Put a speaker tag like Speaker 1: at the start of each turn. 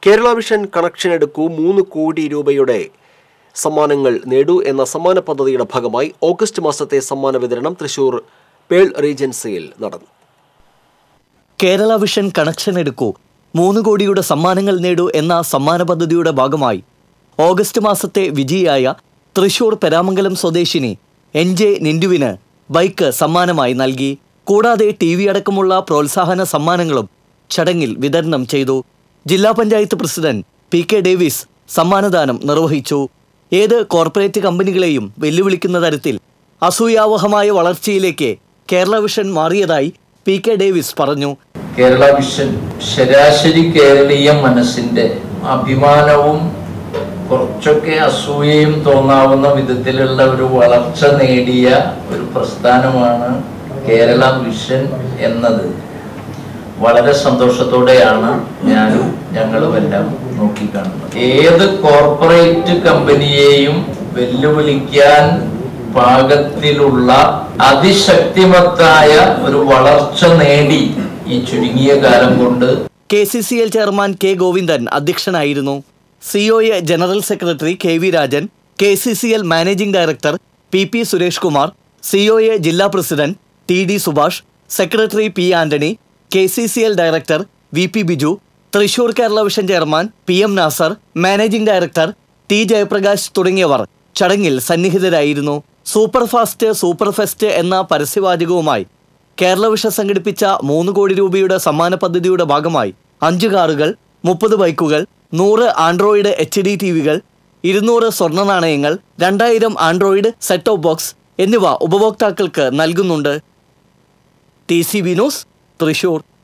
Speaker 1: Kerala vision connection എടുക്കൂ മൂന്ന് കോടി രൂപയുടെ സമ്മാനങ്ങൾ നേടൂ എന്ന സമ്മാന പദ്ധതിയുടെ ഭാഗമായി ഓഗസ്റ്റ് മാസത്തെ സമ്മാന വിതരണം തൃശൂർ പേൾ റീജൻസിയിൽ നടന്നു
Speaker 2: കേരള വിഷൻ കണക്ഷൻ എടുക്കൂ മൂന്ന് കോടിയുടെ സമ്മാനങ്ങൾ നേടൂ എന്ന സമ്മാന പദ്ധതിയുടെ ഭാഗമായി ഓഗസ്റ്റ് മാസത്തെ വിജയിയായ തൃശൂർ പെരാമംഗലം സ്വദേശിനി എൻ ജെ നിൻഡുവിന് ബൈക്ക് സമ്മാനമായി നൽകി കൂടാതെ ടി വി അടക്കമുള്ള പ്രോത്സാഹന സമ്മാനങ്ങളും ചടങ്ങിൽ വിതരണം ചെയ്തു ജില്ലാ panchayat president P K Davis സമ്മാനദാനം നിർവഹിച്ചു ഏത് കോർപ്പറേറ്റ് കമ്പനികളെയും വെല്ലുവിളിക്കുന്ന തരത്തിൽ അസൂയാവഹമായ വളർച്ചയിലേക്ക് കേരള വിഷൻ മാറിയതായി പി കെ ഡേവിസ് പറഞ്ഞു
Speaker 3: കേരള വിഷൻ ശരാശരി കേരളീയ മനസ്സിന്റെ അഭിമാനവും കുറച്ചൊക്കെ അസൂയയും തോന്നാവുന്ന വിധത്തിലുള്ള ഒരു വളർച്ച നേടിയ ഒരു പ്രസ്ഥാനമാണ് കേരള വിഷൻ എന്നത് വളരെ സന്തോഷത്തോടെയാണ് ഞാനും ഞങ്ങളും എല്ലാം നോക്കിക്കാണുന്നത് ഏത് കോർപ്പറേറ്റ് കമ്പനിയെയും വെല്ലുവിളിക്കാൻ പാകത്തിലുള്ള അതിശക്തിമത്തായ ഒരു വളർച്ച നേടി ഈ ചുരുങ്ങിയ കാലം കൊണ്ട്
Speaker 2: K C C L chairman K Govindan അധ്യക്ഷനായിരുന്നു COA general secretary K V Rajan K C C L managing director P P Suresh Kumar COA ജില്ലാ president T D Subhash secretary P Antony K C C L director V P Biju Thrissur Kerala Vision chairman P M Nasar managing director T Jayaprakash തുടങ്ങിയവർ ചടങ്ങിൽ സന്നിഹിതരായിരുന്നു super fast super fest എന്ന പരസ്യവാചകവുമായി കേരള വിഷ സംഘടിപ്പിച്ച മൂന്ന് കോടി രൂപയുടെ സമ്മാന പദ്ധതിയുടെ ഭാഗമായി അഞ്ച് കാറുകൾ മുപ്പത് ബൈക്കുകൾ നൂറ് ആൻഡ്രോയിഡ് എച്ച് ഡി ടി വികൾ ഇരുന്നൂറ് സ്വർണ്ണ നാണയങ്ങൾ രണ്ടായിരം ആൻഡ്രോയിഡ് സെറ്റ് ഓഫ് ബോക്സ് എന്നിവ ഉപഭോക്താക്കൾക്ക് നൽകുന്നുണ്ട് T C B news Thrissur